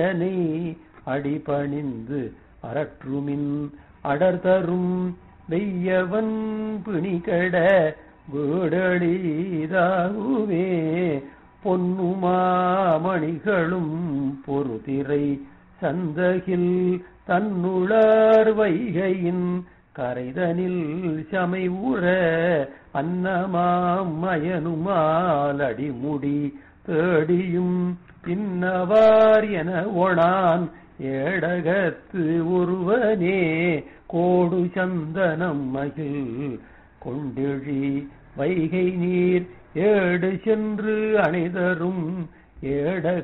அரணை அடிபணிந்து அரற்றுமின் அடர்தரும் வெய்யவன் பிணிகட வீடழிதாகுவே பொன்னுமாமணிகளும் பொறுதிரை சந்தகில் தன்னுளார் வைகையின் கரைதனில் சமை உற அன்னமாம் மயனுமால் அடிமுடி தேடியும் பின்னவார் என ஒணான் ஏடகத்து ஒருவனே கோடு சந்தனம் மகிழ் கொண்டெழி வைகை நீர் ஏடு சென்று அணைதரும் ஏட